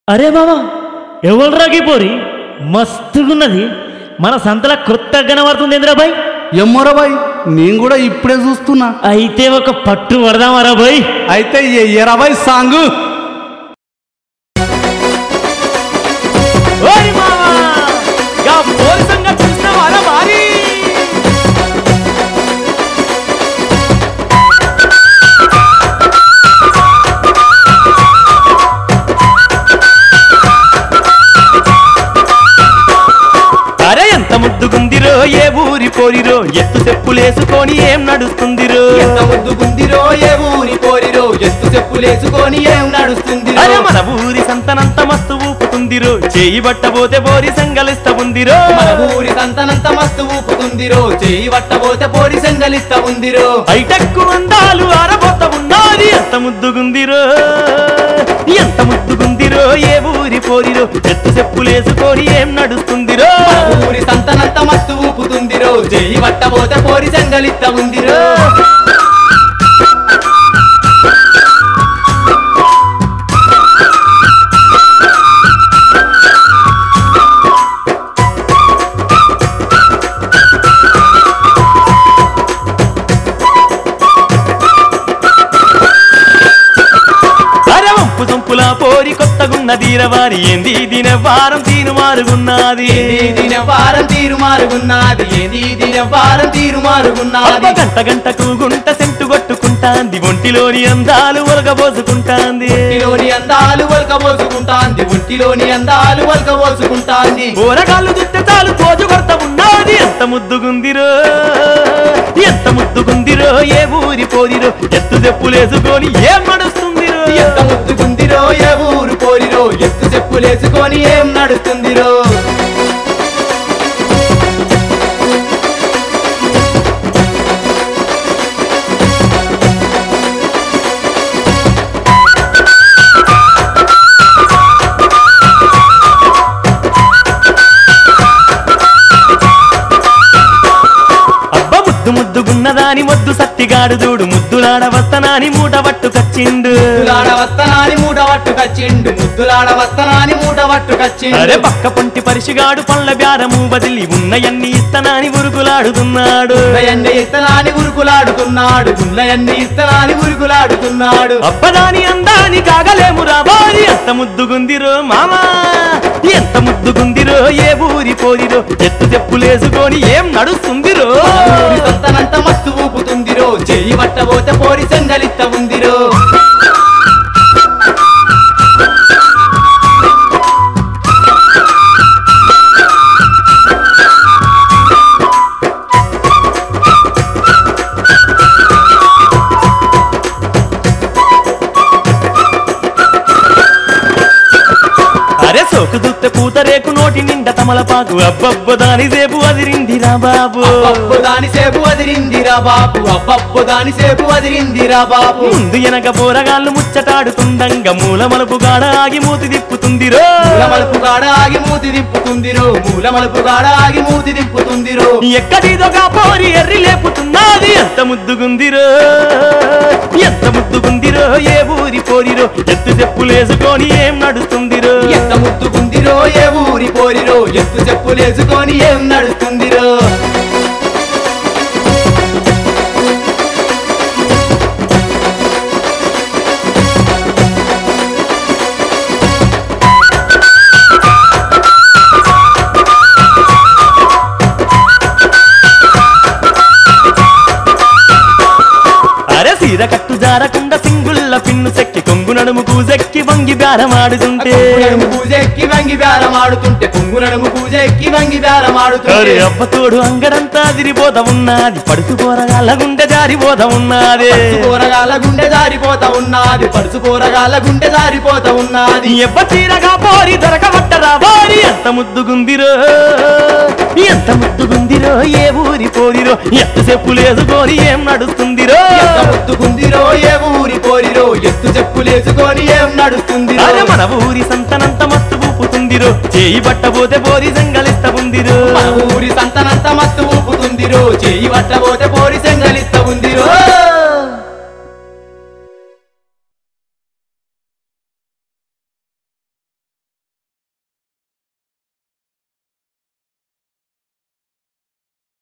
అరే బావా ఎవరు పోరి మస్తుగున్నది మన సంతల కొత్త కనబడుతుంది ఇంద్రాబాయ్ ఎమ్మోరా బాయ్ నేను కూడా ఇప్పుడే చూస్తున్నా అయితే ఒక పట్టు పడదామరా బాయ్ అయితే ఎయ్యరా బాయ్ సాంగ్ ఓయ్ మావా గా పోరి సంగతి చూసినావారా మారి అరే ఎంత ముద్దుగుందిరో ఏ ఊరి పోరిరో ఎత్తు చెప్పులేసుకొని ఏం నడుస్తుందిరో ఎంత ముద్దుగుందిరో ఏ ఊరి పోరిరో ఎత్తు చెప్పులేసుకొని ఏం నడుస్తుంది అరే మన ఊరి సంతనంత మస్తు ఊపుతుందిరో చేయి బట్టబోతే పోరి సంగలిస్త ఉందిరో మన ఊరి సంతనంత మస్తు ఊపుతుందిరో చేయి పట్టబోతే పోరి సంగలిస్త ఉందిరో హైటెక్కు అందాలు ఆరబోత ఉన్నది ఎంత ముద్దుగుందిరో ఎంత ముద్దుగుందిరో ఏ ఊరి పోరిరో ఎత్తు చెప్పులేసుకొని ఏం నడుస్తుందిరో మన ఊరి సంతనంత మస్తు ఊపుతుందిరో చేయి పట్టబోతే పోరి సంగలిస్త ఉందిరో అరే వంపు సొంపులా పోరి కొత్తగున్న దీరవారి ఏంది దిన వారం తీరు మారుగున్నది ఏది దిన వారం తీరు మారుగున్నది ఏది దిన వారం తీరు మారుగున్నది అబ్బ గంట గంటకు గుంట సెంటు కొట్టుకుంటాంది ఒంటిలోని అందాలు ఒలగబోసుకుంటాంది ఒంటిలోని అందాలు వల్కబోసుకుంటాంది ఒంటిలోని అందాలు వల్కబోసుకుంటాంది ఊరగాళ్ళు దుట్టే చాలు పోజు కొడత ఉన్నది ఎంత ముద్దుగుందిరో ఎంత ముద్దుగుందిరో ఏ ఊరి పోదిరో ఎత్తు చెప్పులేసుకొని ఏం నడుస్తుందిరో ఎంత ముద్దుకుందిరో ఏ ఊరు పోరిరో ఎత్తు చెప్పులేసుకొని ఏం నడుస్తుందిరో అబ్బ ముద్దు ముద్దుగున్నదాని మొద్దు సత్తిగాడు చూడు ముద్దులాడ వస్తనాని మూట పట్టుకొచ్చిండు ముద్దులాడ వస్తనాని మూట పట్టుకచ్చిండు ముద్దులాడ వస్తనాని మూట అరే పట్టుకచ్చిండు పక్క పొంటి పరిసిగాడు పళ్ళ బ్యారము బదిలి ఉన్నయన్ని ఇస్తనాని ఉరుకులాడుతున్నాడు గుల్లయన్ని ఇస్తనాని ఉరుకులాడుతున్నాడు గుల్లయన్ని ఇస్తనాని ఉరుకులాడుతున్నాడు అబ్బదాని అందాని కాగలేము రాబారి ఎంత ముద్దుగుందిరో మామా ఎంత ముద్దుగుందిరో ఏ ఊరి పోరిరో ఎత్తు చెప్పులేసుకొని ఏం నడుస్తుందిరో ఊరి సంతనంత మస్తు ఊపుతుందిరో చెయ్యి పట్టబోతే పోరి సంగలిత్త ఉందిరో అరే సోకు దుత్త పూతరేకు నోటి నిండా తమలపాకు అబ్బబ్బ దాని సేపు అదిరిందిరా బాబు అబ్బబ్బు దాని సేపు అదిరిందిరా బాబు అబ్బబ్బు దాని సేపు అదిరిందిరా బాబు ముందు వెనక పోరగాళ్ళు ముచ్చటాడుతుండంగా మూల మలుపు గాడ ఆగి మూతి తిప్పుతుందిరో మూల మలుపు గాడ ఆగి మూతి దింపుతుందిరో మూల మలుపు గాడ ఆగి మూతి దింపుతుందిరో ఎక్కడిదొగా పోరి ఎర్రి లేపుతున్నది ఎంత ముద్దుగుందిరో ఎంత ముద్దుగుందిరో ఏ ఊరి పోరిరో ఎత్తు చెప్పులేసుకొని ఏం నడుస్తుందిరో ఎంత ముద్దుకుందిరో ఏ ఊరి పోరిరో ఎత్తు చెప్పులేసుకొని ఏం నడుస్తుందిరో అరే సీర కట్టు జారకుండా సింగుల్ల పిన్ను సెక్కి కొంగు నడుము కూజెక్కి వంగి బేరమాడుతుంటే నడుము పూజెక్కి వంగి బేరమాడుతుంటే పొంగు నడుము పూజెక్కి వంగి అరే బేరమాడుతుంటే అబ్బ తోడు అంగడంతా అదిరిపోత ఉన్నది పడుతు పోరగాళ్ళ గుండె జారిపోత ఉన్నది కూరగాల గుండె జారిపోతా ఉన్నది పడుసు కూరగాల గుండె జారిపోతా ఉన్నది ఎవ్వ తీరగా పోరి దొరకబట్టరా పోరి ఎంత ముద్దుగుందిరో ఎంత ముద్దుగుందిరో ఏ ఊరి పోరిరో ఎంత చెప్పులేసుకొని ఏం నడుస్తుందిరో ఎంత ముద్దుకుందిరో ఏ ఊరి పోరిరో ఎత్తు చెప్పులేసుకొని ఏం నడుస్తుందిరో అరే మన ఊరి సంతనంత మస్తు ఊపుతుందిరో చేయి పట్టబోతే పోరి సంగలిస్త ఉందిరో మన ఊరి సంతనంత మత్తు ఊపుతుందిరో చేయి పట్టబోతే పోరి సెంగలిస్త ఉందిరో